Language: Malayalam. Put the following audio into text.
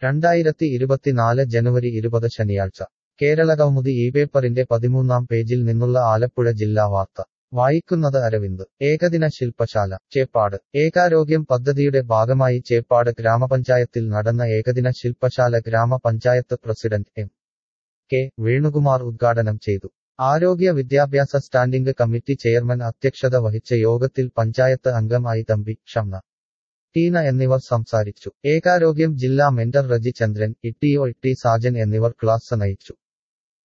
രണ്ടായിരത്തി ഇരുപത്തിനാല് ജനുവരി ഇരുപത് ശനിയാഴ്ച കേരളകൗമുദി ഈ പേപ്പറിന്റെ പതിമൂന്നാം പേജിൽ നിന്നുള്ള ആലപ്പുഴ ജില്ലാ വാർത്ത വായിക്കുന്നത് അരവിന്ദ് ഏകദിന ശില്പശാല ചേപ്പാട് ഏകാരോഗ്യം പദ്ധതിയുടെ ഭാഗമായി ചേപ്പാട് ഗ്രാമപഞ്ചായത്തിൽ നടന്ന ഏകദിന ശില്പശാല ഗ്രാമപഞ്ചായത്ത് പ്രസിഡന്റ് എം കെ വേണുകുമാർ ഉദ്ഘാടനം ചെയ്തു ആരോഗ്യ വിദ്യാഭ്യാസ സ്റ്റാൻഡിംഗ് കമ്മിറ്റി ചെയർമാൻ അധ്യക്ഷത വഹിച്ച യോഗത്തിൽ പഞ്ചായത്ത് അംഗം ഐ തമ്പി ഷംന ടീന എന്നിവർ സംസാരിച്ചു ഏകാരോഗ്യം ജില്ലാ മെന്റർ റജി ചന്ദ്രൻ ഇട്ടിഒ ഇട്ടി സാജൻ എന്നിവർ ക്ലാസ് നയിച്ചു